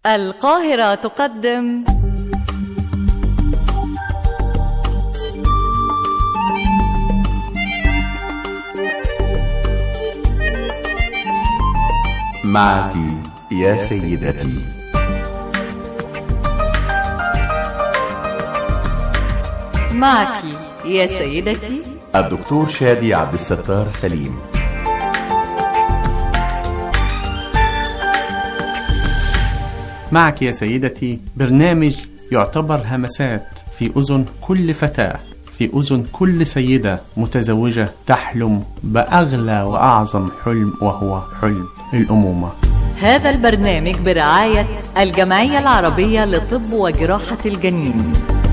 القاهرة تقدم معك يا سيدتي معك يا سيدتي الدكتور شادي عبد الستار سليم معك يا سيدتي برنامج يعتبر همسات في أذن كل فتاة في أذن كل سيدة متزوجة تحلم بأغلى وأعظم حلم وهو حلم الأمومة هذا البرنامج برعاية الجمعية العربية لطب وجراحة الجنين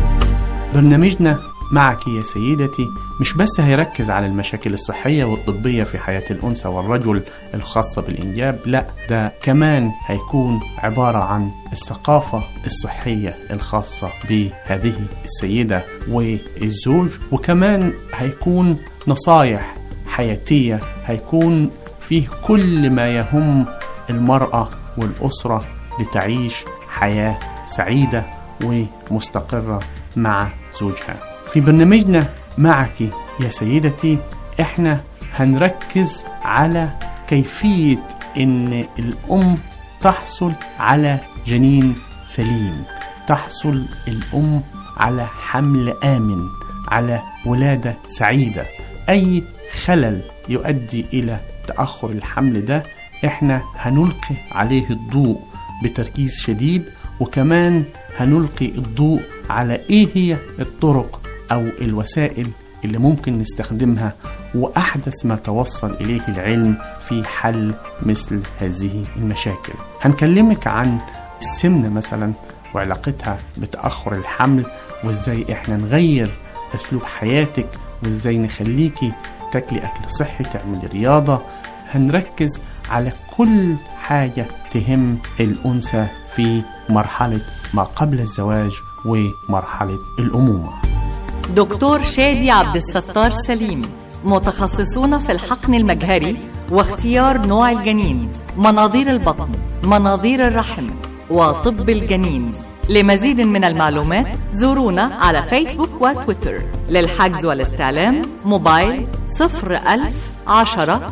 برنامجنا معك يا سيدتي مش بس هيركز على المشاكل الصحية والطبية في حياة الأنثى والرجل الخاصة بالإنجاب لا ده كمان هيكون عبارة عن الثقافة الصحية الخاصة بهذه السيدة والزوج وكمان هيكون نصايح حياتية هيكون فيه كل ما يهم المرأة والأسرة لتعيش حياة سعيدة ومستقرة مع زوجها في برنامجنا معك يا سيدتي احنا هنركز على كيفية ان الام تحصل على جنين سليم تحصل الام على حمل امن على ولادة سعيدة اي خلل يؤدي الى تأخر الحمل ده احنا هنلقي عليه الضوء بتركيز شديد وكمان هنلقي الضوء على ايه هي الطرق او الوسائل اللي ممكن نستخدمها واحدث ما توصل اليه العلم في حل مثل هذه المشاكل هنكلمك عن السمنه مثلا وعلاقتها بتاخر الحمل وازاي احنا نغير اسلوب حياتك وازاي نخليكي تاكلي اكل صحي تعملي رياضه هنركز على كل حاجه تهم الانثى في مرحله ما قبل الزواج ومرحله الامومه دكتور شادي عبد الستار سليم متخصصون في الحقن المجهري واختيار نوع الجنين مناظير البطن مناظير الرحم وطب الجنين لمزيد من المعلومات زورونا على فيسبوك وتويتر للحجز والاستعلام موبايل 01000 10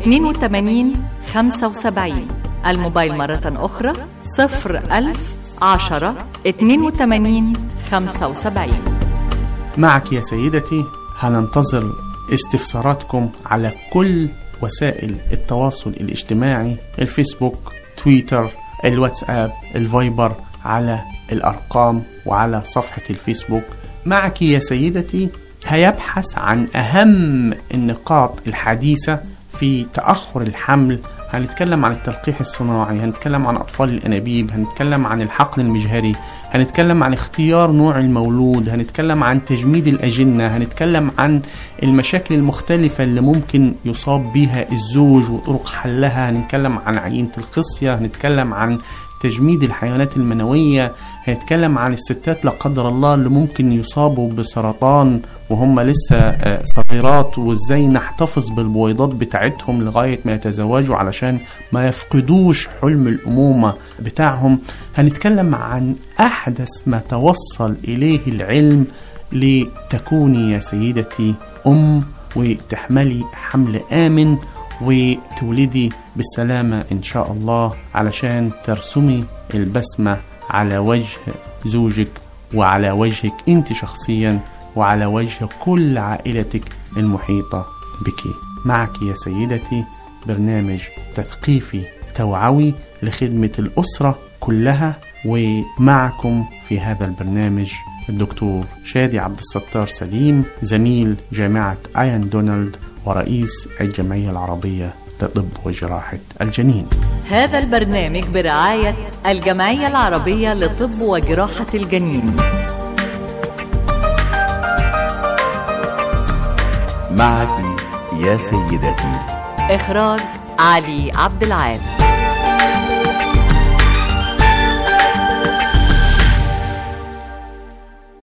82 75 الموبايل مرة أخرى 01000 10 82 75 معك يا سيدتي هننتظر استفساراتكم على كل وسائل التواصل الاجتماعي الفيسبوك تويتر الواتساب الفايبر على الأرقام وعلى صفحة الفيسبوك معك يا سيدتي هيبحث عن أهم النقاط الحديثة في تأخر الحمل هنتكلم عن التلقيح الصناعي هنتكلم عن أطفال الأنابيب هنتكلم عن الحقن المجهري هنتكلم عن اختيار نوع المولود هنتكلم عن تجميد الأجنة هنتكلم عن المشاكل المختلفة اللي ممكن يصاب بها الزوج وطرق حلها هنتكلم عن عينة القصية هنتكلم عن تجميد الحيوانات المنوية هنتكلم عن الستات لا قدر الله اللي ممكن يصابوا بسرطان وهم لسه صغيرات وازاي نحتفظ بالبويضات بتاعتهم لغاية ما يتزوجوا علشان ما يفقدوش حلم الأمومة بتاعهم هنتكلم عن أحدث ما توصل إليه العلم لتكوني يا سيدتي أم وتحملي حمل آمن وتولدي بالسلامة إن شاء الله علشان ترسمي البسمة على وجه زوجك وعلى وجهك أنت شخصيا وعلى وجه كل عائلتك المحيطة بك معك يا سيدتي برنامج تثقيفي توعوي لخدمة الأسرة كلها ومعكم في هذا البرنامج الدكتور شادي عبد الستار سليم زميل جامعة آيان دونالد ورئيس الجمعية العربية لطب وجراحة الجنين هذا البرنامج برعاية الجمعية العربية لطب وجراحة الجنين معك يا سيدتي إخراج علي عبد العال